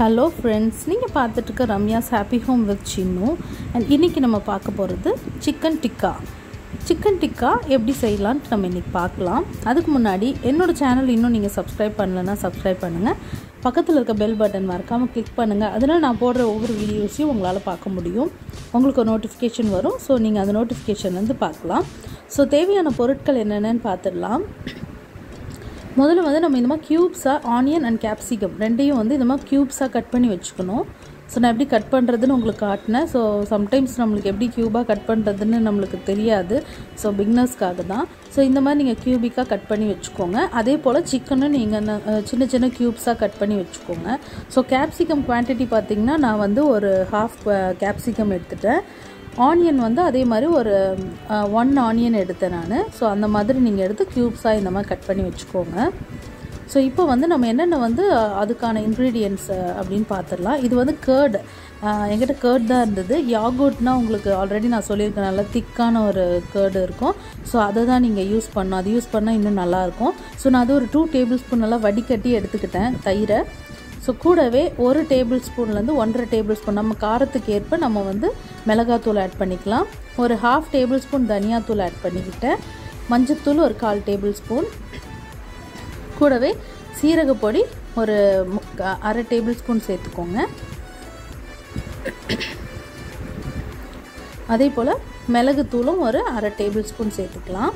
hello friends நீங்கள் பார்த்துட்ருக்க Ramya's happy home with Chinnu and இன்றைக்கி நம்ம பார்க்க போகிறது சிக்கன் டிக்கா சிக்கன் டிக்கா எப்படி செய்யலான்ட்டு நம்ம இன்றைக்கி பார்க்கலாம் அதுக்கு முன்னாடி என்னோடய சேனல் இன்னும் நீங்கள் சப்ஸ்கிரைப் பண்ணலைன்னா சப்ஸ்கிரைப் பண்ணுங்கள் பக்கத்தில் இருக்க பெல் பட்டன் மறக்காமல் கிளிக் பண்ணுங்கள் அதனால் நான் போடுற ஒவ்வொரு வீடியோஸையும் உங்களால் பார்க்க முடியும் உங்களுக்கு ஒரு நோட்டிஃபிகேஷன் வரும் ஸோ நீங்கள் அந்த நோட்டிஃபிகேஷன்லேருந்து பார்க்கலாம் ஸோ தேவையான பொருட்கள் என்னென்னு பார்த்துடலாம் முதல்ல வந்து நம்ம இந்த மாதிரி க்யூப்ஸாக ஆனியன் அண்ட் கேப்சிகம் ரெண்டையும் வந்து இந்த மாதிரி க்யூப்ஸாக கட் பண்ணி வச்சுக்கணும் ஸோ நான் எப்படி கட் பண்ணுறதுன்னு உங்களுக்கு காட்டினேன் ஸோ சம்டைம்ஸ் நம்மளுக்கு எப்படி க்யூபாக கட் பண்ணுறதுன்னு நம்மளுக்கு தெரியாது ஸோ பிக்னர்ஸ்க்காக தான் ஸோ இந்த மாதிரி நீங்கள் க்யூபிக்காக கட் பண்ணி வச்சுக்கோங்க அதே போல் சிக்கனும் நீங்கள் சின்ன சின்ன க்யூப்ஸாக கட் பண்ணி வச்சுக்கோங்க ஸோ கேப்சிகம் குவான்டிட்டி பார்த்திங்கன்னா நான் வந்து ஒரு ஹாஃப் கேப்சிகம் எடுத்துட்டேன் ஆனியன் வந்து அதே மாதிரி ஒரு ஒன் ஆனியன் எடுத்தேன் நான் ஸோ அந்த மாதிரி நீங்கள் எடுத்து க்யூப்ஸாக இந்த மாதிரி கட் பண்ணி வச்சுக்கோங்க ஸோ இப்போ வந்து நம்ம என்னென்ன வந்து அதுக்கான இன்க்ரீடியன்ட்ஸ் அப்படின்னு பார்த்துடலாம் இது வந்து கேர்டு என்கிட்ட கேர்ட் தான் இருந்தது யாகோட்னா உங்களுக்கு ஆல்ரெடி நான் சொல்லியிருக்கேன் நல்லா திக்கான ஒரு கேர்டு இருக்கும் ஸோ அதை தான் நீங்கள் யூஸ் பண்ணணும் அது யூஸ் பண்ணால் இன்னும் நல்லாயிருக்கும் ஸோ நான் அது ஒரு டூ டேபிள் ஸ்பூன் நல்லா வடிகட்டி எடுத்துக்கிட்டேன் தயிரை ஸோ கூடவே ஒரு டேபிள் ஸ்பூன்லேருந்து ஒன்றரை டேபிள் ஸ்பூன் நம்ம காரத்துக்கு ஏற்ப நம்ம வந்து மிளகாத்தூள் ஆட் பண்ணிக்கலாம் ஒரு ஹாஃப் டேபிள் ஸ்பூன் தனியாத்தூள் ஆட் பண்ணிக்கிட்டேன் மஞ்சத்தூள் ஒரு கால் டேபிள் ஸ்பூன் கூடவே சீரகப்பொடி ஒரு அரை டேபிள் ஸ்பூன் சேர்த்துக்கோங்க அதே போல் மிளகுத்தூளும் ஒரு அரை டேபிள் ஸ்பூன் சேர்த்துக்கலாம்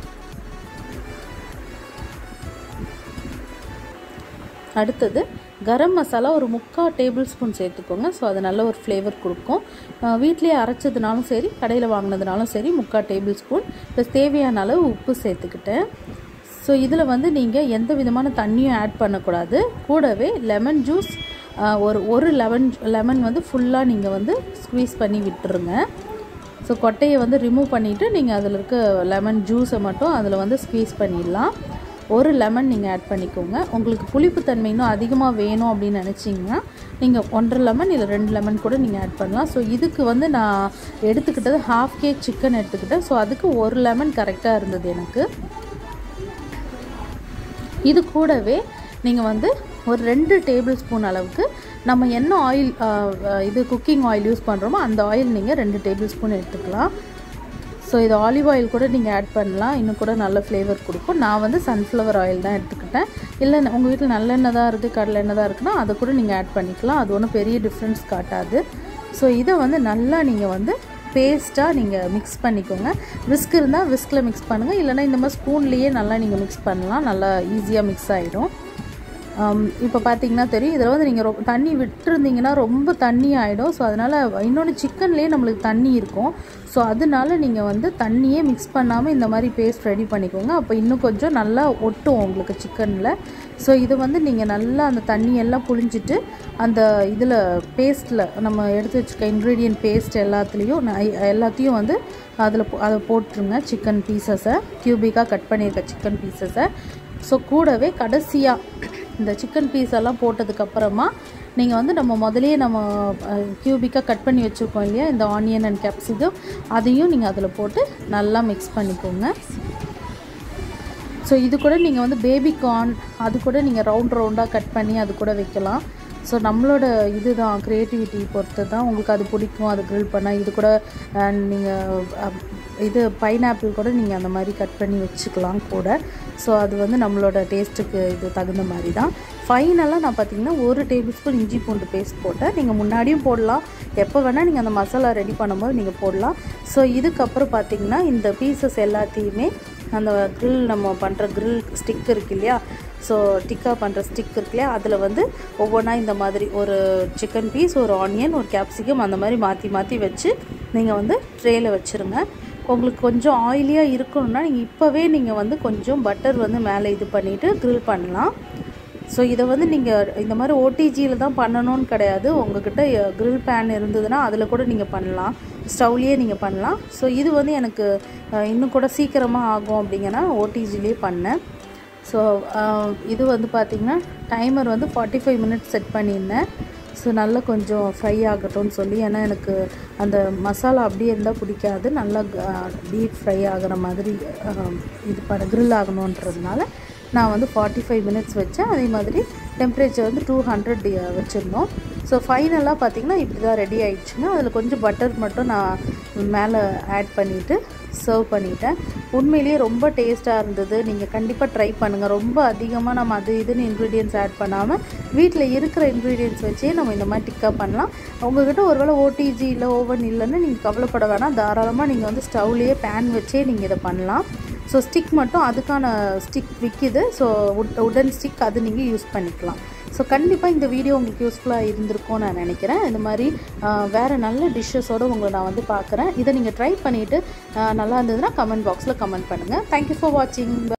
அடுத்தது கரம் மசாலா ஒரு முக்கால் டேபிள் ஸ்பூன் சேர்த்துக்கோங்க ஸோ அது நல்ல ஒரு ஃப்ளேவர் கொடுக்கும் வீட்லேயே அரைச்சதுனாலும் சரி கடையில் வாங்கினதுனாலும் சரி முக்கால் டேபிள் ஸ்பூன் ப்ளஸ் தேவையான அளவு உப்பு சேர்த்துக்கிட்டேன் ஸோ இதில் வந்து நீங்கள் எந்த விதமான தண்ணியும் ஆட் பண்ணக்கூடாது கூடவே லெமன் ஜூஸ் ஒரு ஒரு லெமன் லெமன் வந்து ஃபுல்லாக நீங்கள் வந்து ஸ்க்வீஸ் பண்ணி விட்டுருங்க ஸோ கொட்டையை வந்து ரிமூவ் பண்ணிவிட்டு நீங்கள் அதில் இருக்க லெமன் ஜூஸை மட்டும் அதில் வந்து ஸ்க்வீஸ் பண்ணிடலாம் ஒரு லெமன் நீங்கள் ஆட் பண்ணிக்கோங்க உங்களுக்கு புளிப்புத்தன்மை இன்னும் அதிகமாக வேணும் அப்படின்னு நினச்சிங்கன்னா நீங்கள் ஒன்றரை லெமன் இல்லை ரெண்டு லெமன் கூட நீங்கள் ஆட் பண்ணலாம் ஸோ இதுக்கு வந்து நான் எடுத்துக்கிட்டது ஹாஃப் கேக் சிக்கன் எடுத்துக்கிட்டேன் ஸோ அதுக்கு ஒரு லெமன் கரெக்டாக இருந்தது எனக்கு இது கூடவே நீங்கள் வந்து ஒரு ரெண்டு டேபிள் ஸ்பூன் அளவுக்கு நம்ம என்ன ஆயில் இது குக்கிங் ஆயில் யூஸ் பண்ணுறோமோ அந்த ஆயில் நீங்கள் ரெண்டு டேபிள் ஸ்பூன் எடுத்துக்கலாம் ஸோ இது ஆலிவ் ஆயில் கூட நீங்கள் ஆட் பண்ணலாம் இன்னும் கூட நல்ல ஃப்ளேவர் கொடுக்கும் நான் வந்து சன்ஃப்ளவர் ஆயில் தான் எடுத்துக்கிட்டேன் இல்லை உங்கள் வீட்டில் நல்லெண்ணெய் தான் இருக்குது கடலை எண்ணெய் தான் இருக்குன்னா அதை கூட நீங்கள் ஆட் பண்ணிக்கலாம் அது ஒன்றும் பெரிய டிஃப்ரென்ஸ் காட்டாது ஸோ இதை வந்து நல்லா நீங்கள் வந்து பேஸ்ட்டாக நீங்கள் மிக்ஸ் பண்ணிக்கோங்க விஸ்க் இருந்தால் விஸ்கில் மிக்ஸ் பண்ணுங்கள் இல்லைனா இந்த மாதிரி ஸ்பூன்லேயே நல்லா நீங்கள் மிக்ஸ் பண்ணலாம் நல்லா ஈஸியாக மிக்ஸ் ஆகிடும் இப்போ பார்த்தீங்கன்னா தெரியும் இதில் வந்து நீங்கள் ரொம்ப தண்ணி விட்டுருந்தீங்கன்னா ரொம்ப தண்ணி ஆகிடும் ஸோ அதனால் இன்னொன்று சிக்கன்லேயே நம்மளுக்கு தண்ணி இருக்கும் ஸோ அதனால நீங்கள் வந்து தண்ணியே மிக்ஸ் பண்ணாமல் இந்த மாதிரி பேஸ்ட் ரெடி பண்ணிக்கோங்க அப்போ இன்னும் கொஞ்சம் நல்லா ஒட்டும் உங்களுக்கு சிக்கனில் ஸோ இதை வந்து நீங்கள் நல்லா அந்த தண்ணியெல்லாம் புழிஞ்சிட்டு அந்த இதில் பேஸ்ட்டில் நம்ம எடுத்து வச்சுக்க இன்க்ரீடியன்ட் பேஸ்ட் எல்லாத்துலேயும் எல்லாத்தையும் வந்து அதில் அதை போட்டுருங்க சிக்கன் பீசஸை க்யூபிக்காக கட் பண்ணியிருக்க சிக்கன் பீசஸை ஸோ கூடவே கடைசியாக இந்த சிக்கன் பீஸ் எல்லாம் போட்டதுக்கப்புறமா நீங்கள் வந்து நம்ம முதலே நம்ம க்யூபிக்காக கட் பண்ணி வச்சுருக்கோம் இல்லையா இந்த ஆனியன் அண்ட் கேப்சிகம் அதையும் நீங்கள் அதில் போட்டு நல்லா மிக்ஸ் பண்ணிக்கோங்க ஸோ இது கூட நீங்கள் வந்து பேபி கார்ன் அது கூட நீங்கள் ரவுண்ட் ரவுண்டாக கட் பண்ணி அது கூட வைக்கலாம் ஸோ நம்மளோட இது தான் க்ரியேட்டிவிட்டி பொறுத்து தான் உங்களுக்கு அது பிடிக்கும் அது க்ரில் பண்ணால் இது கூட நீங்கள் இது பைனாப்பிள் கூட நீங்கள் அந்த மாதிரி கட் பண்ணி வச்சுக்கலாம் கூட ஸோ அது வந்து நம்மளோட டேஸ்ட்டுக்கு இது தகுந்த மாதிரி தான் ஃபைனலாக நான் பார்த்தீங்கன்னா ஒரு டேபிள் ஸ்பூன் இஞ்சி பூண்டு பேஸ்ட் போட்டேன் நீங்கள் முன்னாடியும் போடலாம் எப்போ வேணால் நீங்கள் அந்த மசாலா ரெடி பண்ணும்போது நீங்கள் போடலாம் ஸோ இதுக்கப்புறம் பார்த்தீங்கன்னா இந்த பீசஸ் எல்லாத்தையுமே அந்த க்ரில் நம்ம பண்ணுற க்ரில் ஸ்டிக் இருக்கு இல்லையா ஸோ டிக்கா பண்ணுற ஸ்டிக் இருக்கு இல்லையா அதில் வந்து ஒவ்வொன்றா இந்த மாதிரி ஒரு சிக்கன் பீஸ் ஒரு ஆனியன் ஒரு கேப்சிகம் அந்த மாதிரி மாற்றி மாற்றி வச்சு நீங்கள் வந்து ட்ரேயில் வச்சுருங்க உங்களுக்கு கொஞ்சம் ஆயிலியாக இருக்கணும்னா நீங்கள் இப்போவே நீங்கள் வந்து கொஞ்சம் பட்டர் வந்து மேலே இது பண்ணிவிட்டு க்ரில் பண்ணலாம் ஸோ இதை வந்து நீங்கள் இந்த மாதிரி ஓடிஜியில் தான் பண்ணணும்னு கிடையாது உங்ககிட்ட க்ரில் பேன் இருந்ததுன்னா அதில் கூட நீங்கள் பண்ணலாம் ஸ்டவ்லேயே நீங்கள் பண்ணலாம் ஸோ இது வந்து எனக்கு இன்னும் கூட சீக்கிரமாக ஆகும் அப்படிங்கன்னா ஓடிஜிலே பண்ணேன் ஸோ இது வந்து பார்த்திங்கன்னா டைமர் வந்து ஃபார்ட்டி ஃபைவ் மினிட்ஸ் செட் பண்ணியிருந்தேன் ஸோ நல்லா கொஞ்சம் ஃப்ரை ஆகட்டும்னு சொல்லி ஏன்னா எனக்கு அந்த மசாலா அப்படியே இருந்தால் பிடிக்காது நல்லா டீப் ஃப்ரை ஆகிற மாதிரி இது பண்ண க்ரில் ஆகணுன்றதுனால நான் வந்து ஃபார்ட்டி ஃபைவ் மினிட்ஸ் வச்சேன் அதே மாதிரி டெம்பரேச்சர் வந்து டூ ஹண்ட்ரட் வச்சுருந்தோம் ஸோ ஃபைனலாக பார்த்தீங்கன்னா இப்படி தான் ரெடி ஆயிடுச்சுன்னா அதில் கொஞ்சம் பட்டர் மட்டும் நான் மேலே ஆட் பண்ணிவிட்டு சர்வ் பண்ணிட்டேன் உண்மையிலேயே ரொம்ப டேஸ்ட்டாக இருந்தது நீங்கள் கண்டிப்பாக ட்ரை பண்ணுங்கள் ரொம்ப அதிகமாக நம்ம அது இதுன்னு இன்க்ரீடியன்ஸ் ஆட் பண்ணாமல் வீட்டில் இருக்கிற இன்க்ரீடியன்ஸ் வச்சே நம்ம இந்த மாதிரி டிக்கா பண்ணலாம் உங்ககிட்ட ஒருவேளை ஓடிஜி இல்லை ஓவன் இல்லைன்னு நீங்கள் கவலைப்பட வேணாம் தாராளமாக நீங்கள் வந்து ஸ்டவ்லேயே பேன் வச்சே நீங்கள் இதை பண்ணலாம் ஸோ ஸ்டிக் மட்டும் அதுக்கான ஸ்டிக் விற்கிது ஸோ உட் உடன் ஸ்டிக் அது நீங்கள் யூஸ் பண்ணிக்கலாம் ஸோ கண்டிப்பாக இந்த வீடியோ உங்களுக்கு யூஸ்ஃபுல்லாக இருந்திருக்கும்னு நான் நினைக்கிறேன் இந்த மாதிரி வேறு நல்ல டிஷ்ஷஸோடு உங்களை நான் வந்து பார்க்குறேன் இதை நீங்கள் ட்ரை பண்ணிவிட்டு நல்லா இருந்ததுன்னா கமெண்ட் பாக்ஸில் கமெண்ட் பண்ணுங்கள் தேங்க்யூ ஃபார் வாட்சிங்